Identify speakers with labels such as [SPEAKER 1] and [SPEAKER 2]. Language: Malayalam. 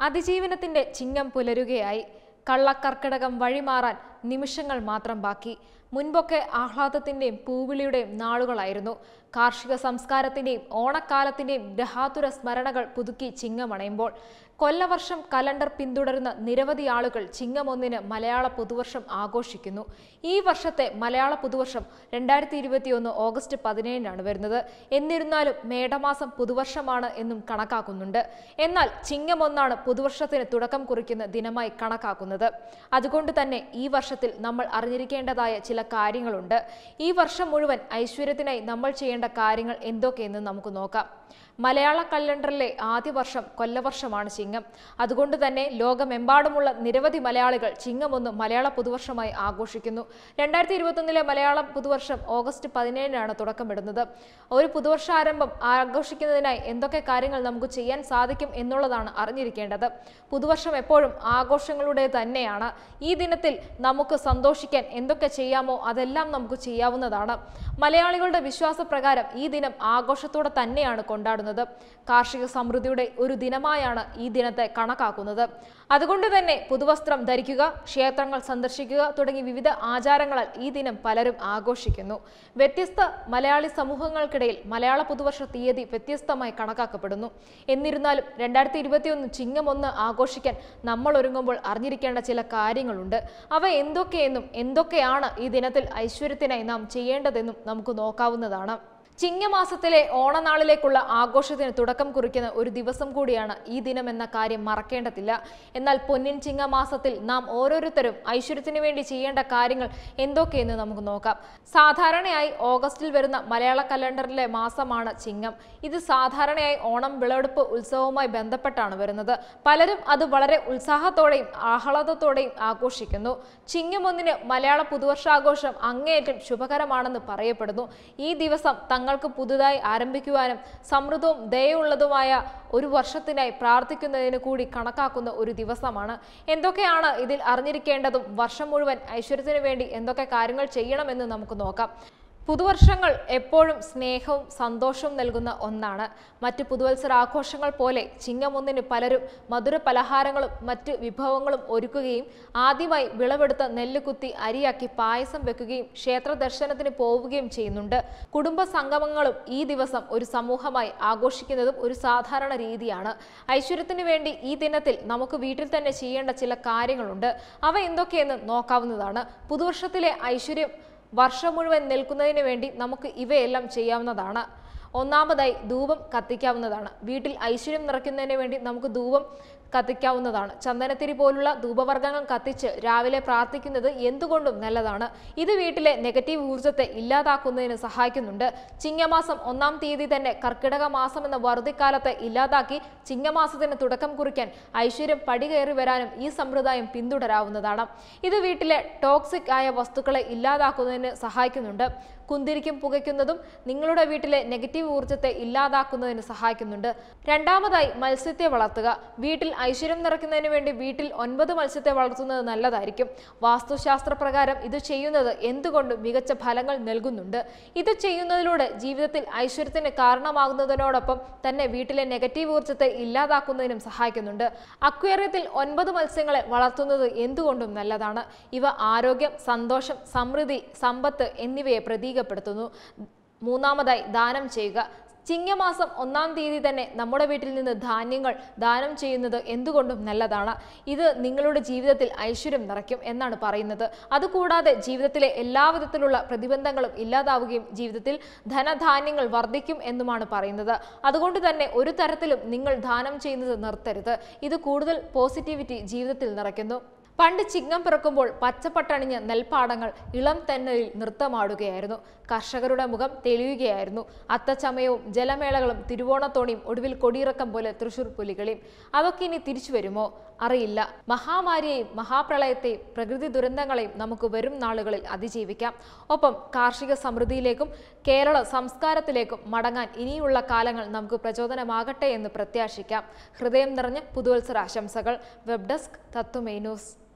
[SPEAKER 1] അതിജീവനത്തിന്റെ ചിങ്ങം പുലരുകയായി കള്ളക്കർക്കിടകം വഴിമാറാൻ നിമിഷങ്ങൾ മാത്രം ബാക്കി മുൻപൊക്കെ ആഹ്ലാദത്തിന്റെയും പൂവിളിയുടെയും നാളുകളായിരുന്നു കാർഷിക സംസ്കാരത്തിന്റെയും ഓണക്കാലത്തിന്റെയും ഗ്രഹാതുര സ്മരണകൾ പുതുക്കി ചിങ്ങമണയുമ്പോൾ കൊല്ലവർഷം കലണ്ടർ പിന്തുടരുന്ന നിരവധി ആളുകൾ ചിങ്ങം ഒന്നിന് മലയാള പുതുവർഷം ആഘോഷിക്കുന്നു ഈ വർഷത്തെ മലയാള പുതുവർഷം രണ്ടായിരത്തി ഇരുപത്തിയൊന്ന് ഓഗസ്റ്റ് പതിനേഴിനാണ് വരുന്നത് എന്നിരുന്നാലും മേടമാസം പുതുവർഷമാണ് എന്നും കണക്കാക്കുന്നുണ്ട് എന്നാൽ ചിങ്ങം ഒന്നാണ് പുതുവർഷത്തിന് തുടക്കം കുറിക്കുന്ന ദിനമായി കണക്കാക്കുന്നത് അതുകൊണ്ട് തന്നെ ഈ വർഷത്തിൽ നമ്മൾ അറിഞ്ഞിരിക്കേണ്ടതായ ചില കാര്യങ്ങളുണ്ട് ഈ വർഷം മുഴുവൻ ഐശ്വര്യത്തിനായി നമ്മൾ ചെയ്യേണ്ട കാര്യങ്ങൾ എന്തൊക്കെയെന്ന് നമുക്ക് നോക്കാം മലയാള കലണ്ടറിലെ ആദ്യ വർഷം കൊല്ലവർഷമാണ് ചിങ്ങം അതുകൊണ്ട് തന്നെ ലോകമെമ്പാടുമുള്ള നിരവധി മലയാളികൾ ചിങ്ങം ഒന്ന് മലയാള പുതുവർഷമായി ആഘോഷിക്കുന്നു രണ്ടായിരത്തി ഇരുപത്തൊന്നിലെ മലയാള പുതുവർഷം ഓഗസ്റ്റ് പതിനേഴിനാണ് തുടക്കമിടുന്നത് ഒരു പുതുവർഷാരംഭം ആഘോഷിക്കുന്നതിനായി എന്തൊക്കെ കാര്യങ്ങൾ നമുക്ക് ചെയ്യാൻ സാധിക്കും എന്നുള്ളതാണ് അറിഞ്ഞിരിക്കേണ്ടത് പുതുവർഷം എപ്പോഴും ആഘോഷങ്ങളുടെ തന്നെയാണ് ഈ ദിനത്തിൽ നമുക്ക് സന്തോഷിക്കാൻ എന്തൊക്കെ ചെയ്യാമോ അതെല്ലാം നമുക്ക് ചെയ്യാവുന്നതാണ് മലയാളികളുടെ വിശ്വാസപ്രകാരം ഈ ദിനം ആഘോഷത്തോടെ തന്നെയാണ് കൊണ്ടാടുന്നത് കാർഷിക സമൃദ്ധിയുടെ ഒരു ദിനമായാണ് ഈ ദിനത്തെ കണക്കാക്കുന്നത് അതുകൊണ്ട് തന്നെ പുതുവസ്ത്രം ധരിക്കുക ക്ഷേത്രങ്ങൾ സന്ദർശിക്കുക തുടങ്ങി വിവിധ ആചാരങ്ങളാൽ ഈ ദിനം പലരും ആഘോഷിക്കുന്നു വ്യത്യസ്ത മലയാളി സമൂഹങ്ങൾക്കിടയിൽ മലയാള പുതുവർഷ തീയതി വ്യത്യസ്തമായി കണക്കാക്കപ്പെടുന്നു എന്നിരുന്നാലും രണ്ടായിരത്തി ഇരുപത്തിയൊന്ന് ചിങ്ങം ഒന്ന് ആഘോഷിക്കാൻ നമ്മൾ ഒരുങ്ങുമ്പോൾ അറിഞ്ഞിരിക്കേണ്ട ചില കാര്യങ്ങളുണ്ട് അവ എന്തൊക്കെയെന്നും എന്തൊക്കെയാണ് ഈ ദിനത്തിൽ ഐശ്വര്യത്തിനായി നാം ചെയ്യേണ്ടതെന്നും നമുക്ക് നോക്കാവുന്നതാണ് ചിങ്ങമാസത്തിലെ ഓണനാളിലേക്കുള്ള ആഘോഷത്തിന് തുടക്കം കുറിക്കുന്ന ഒരു ദിവസം കൂടിയാണ് ഈ ദിനം എന്ന കാര്യം മറക്കേണ്ടതില്ല എന്നാൽ പൊന്നിൻ ചിങ്ങമാസത്തിൽ നാം ഓരോരുത്തരും ഐശ്വര്യത്തിന് വേണ്ടി ചെയ്യേണ്ട കാര്യങ്ങൾ എന്തൊക്കെയെന്ന് നമുക്ക് നോക്കാം സാധാരണയായി ഓഗസ്റ്റിൽ വരുന്ന മലയാള കലണ്ടറിലെ മാസമാണ് ചിങ്ങം ഇത് സാധാരണയായി ഓണം വിളവെടുപ്പ് ഉത്സവവുമായി ബന്ധപ്പെട്ടാണ് വരുന്നത് പലരും അത് വളരെ ഉത്സാഹത്തോടെയും ആഹ്ലാദത്തോടെയും ആഘോഷിക്കുന്നു ചിങ്ങം ഒന്നിന് മലയാള പുതുവർഷാഘോഷം അങ്ങേയറ്റം ശുഭകരമാണെന്ന് പറയപ്പെടുന്നു ഈ ദിവസം തങ്ങൾക്ക് പുതുതായി ആരംഭിക്കുവാനും സമൃദ്ധവും ദയുള്ളതുമായ ഒരു വർഷത്തിനായി പ്രാർത്ഥിക്കുന്നതിന് കൂടി കണക്കാക്കുന്ന ഒരു ദിവസമാണ് എന്തൊക്കെയാണ് ഇതിൽ അറിഞ്ഞിരിക്കേണ്ടതും വർഷം മുഴുവൻ ഐശ്വര്യത്തിന് വേണ്ടി എന്തൊക്കെ കാര്യങ്ങൾ ചെയ്യണമെന്ന് നമുക്ക് നോക്കാം പുതുവർഷങ്ങൾ എപ്പോഴും സ്നേഹവും സന്തോഷവും നൽകുന്ന ഒന്നാണ് മറ്റ് പുതുവത്സരാഘോഷങ്ങൾ പോലെ ചിങ്ങമൊന്നിന് പലരും മധുര പലഹാരങ്ങളും മറ്റ് വിഭവങ്ങളും ഒരുക്കുകയും ആദ്യമായി വിളവെടുത്ത നെല്ല് കുത്തി അരിയാക്കി പായസം വെക്കുകയും ക്ഷേത്ര ദർശനത്തിന് പോവുകയും ചെയ്യുന്നുണ്ട് കുടുംബ സംഗമങ്ങളും ഈ ദിവസം ഒരു സമൂഹമായി ആഘോഷിക്കുന്നതും ഒരു സാധാരണ രീതിയാണ് ഐശ്വര്യത്തിന് വേണ്ടി ഈ ദിനത്തിൽ നമുക്ക് വീട്ടിൽ തന്നെ ചെയ്യേണ്ട ചില കാര്യങ്ങളുണ്ട് അവ എന്തൊക്കെയെന്ന് നോക്കാവുന്നതാണ് പുതുവർഷത്തിലെ ഐശ്വര്യം വർഷം മുഴുവൻ നിൽക്കുന്നതിന് വേണ്ടി നമുക്ക് ഇവയെല്ലാം ചെയ്യാവുന്നതാണ് ഒന്നാമതായി ധൂപം കത്തിക്കാവുന്നതാണ് വീട്ടിൽ ഐശ്വര്യം നിറയ്ക്കുന്നതിന് വേണ്ടി നമുക്ക് ധൂപം കത്തിക്കാവുന്നതാണ് ചന്ദനത്തിരി പോലുള്ള ധൂപവർഗ്ഗങ്ങൾ കത്തിച്ച് രാവിലെ പ്രാർത്ഥിക്കുന്നത് എന്തുകൊണ്ടും നല്ലതാണ് ഇത് വീട്ടിലെ നെഗറ്റീവ് ഊർജ്ജത്തെ ഇല്ലാതാക്കുന്നതിന് സഹായിക്കുന്നുണ്ട് ചിങ്ങമാസം ഒന്നാം തീയതി തന്നെ കർക്കിടക മാസം എന്ന വറുതിക്കാലത്തെ ഇല്ലാതാക്കി ചിങ്ങമാസത്തിന് തുടക്കം കുറിക്കാൻ ഐശ്വര്യം പടികയറി വരാനും ഈ സമ്പ്രദായം പിന്തുടരാവുന്നതാണ് ഇത് വീട്ടിലെ ടോക്സിക് ആയ വസ്തുക്കളെ ഇല്ലാതാക്കുന്നതിന് സഹായിക്കുന്നുണ്ട് കുന്തിരിക്കും പുകയ്ക്കുന്നതും നിങ്ങളുടെ വീട്ടിലെ നെഗറ്റീവ് ഊർജ്ജത്തെ ഇല്ലാതാക്കുന്നതിന് സഹായിക്കുന്നുണ്ട് രണ്ടാമതായി മത്സ്യത്തെ വളർത്തുക വീട്ടിൽ ഐശ്വര്യം നിറയ്ക്കുന്നതിന് വേണ്ടി വീട്ടിൽ ഒൻപത് മത്സ്യത്തെ വളർത്തുന്നത് നല്ലതായിരിക്കും വാസ്തുശാസ്ത്ര പ്രകാരം ഇത് ചെയ്യുന്നത് എന്തുകൊണ്ടും മികച്ച ഫലങ്ങൾ നൽകുന്നുണ്ട് ഇത് ചെയ്യുന്നതിലൂടെ ജീവിതത്തിൽ ഐശ്വര്യത്തിന് കാരണമാകുന്നതിനോടൊപ്പം തന്നെ വീട്ടിലെ നെഗറ്റീവ് ഊർജ്ജത്തെ ഇല്ലാതാക്കുന്നതിനും സഹായിക്കുന്നുണ്ട് അക്വേറിയത്തിൽ ഒൻപത് മത്സ്യങ്ങളെ വളർത്തുന്നത് എന്തുകൊണ്ടും നല്ലതാണ് ഇവ ആരോഗ്യം സന്തോഷം സമൃദ്ധി സമ്പത്ത് എന്നിവയെ പ്രതീകപ്പെടുത്തുന്നു മൂന്നാമതായി ദാനം ചെയ്യുക ചിങ്ങമാസം ഒന്നാം തീയതി തന്നെ നമ്മുടെ വീട്ടിൽ നിന്ന് ധാന്യങ്ങൾ ദാനം ചെയ്യുന്നത് എന്തുകൊണ്ടും നല്ലതാണ് ഇത് നിങ്ങളുടെ ജീവിതത്തിൽ ഐശ്വര്യം നിറയ്ക്കും എന്നാണ് പറയുന്നത് അതുകൂടാതെ ജീവിതത്തിലെ എല്ലാവിധത്തിലുള്ള പ്രതിബന്ധങ്ങളും ഇല്ലാതാവുകയും ജീവിതത്തിൽ ധനധാന്യങ്ങൾ വർദ്ധിക്കും എന്നുമാണ് പറയുന്നത് അതുകൊണ്ട് തന്നെ ഒരു തരത്തിലും നിങ്ങൾ ദാനം ചെയ്യുന്നത് നിർത്തരുത് ഇത് കൂടുതൽ പോസിറ്റിവിറ്റി ജീവിതത്തിൽ നിറയ്ക്കുന്നു പണ്ട് ചിങ്ങം പിറക്കുമ്പോൾ പച്ചപ്പട്ടണിഞ്ഞ നെൽപ്പാടങ്ങൾ ഇളം തെന്നലിൽ നൃത്തമാടുകയായിരുന്നു കർഷകരുടെ മുഖം തെളിയുകയായിരുന്നു അത്തച്ചമയവും ജലമേളകളും തിരുവോണത്തോണിയും ഒടുവിൽ കൊടിയിറക്കം പോലെ തൃശൂർ പുലികളിയും അതൊക്കെ ഇനി തിരിച്ചു വരുമോ അറിയില്ല മഹാമാരിയെയും മഹാപ്രളയത്തെയും പ്രകൃതി ദുരന്തങ്ങളെയും നമുക്ക് വരും നാളുകളിൽ അതിജീവിക്കാം ഒപ്പം കാർഷിക സമൃദ്ധിയിലേക്കും കേരള സംസ്കാരത്തിലേക്കും മടങ്ങാൻ ഇനിയുള്ള കാലങ്ങൾ നമുക്ക് പ്രചോദനമാകട്ടെ എന്ന് പ്രത്യാശിക്കാം ഹൃദയം നിറഞ്ഞ പുതുവത്സര ആശംസകൾ വെബ് ഡെസ്ക് തത്വമേ ന്യൂസ്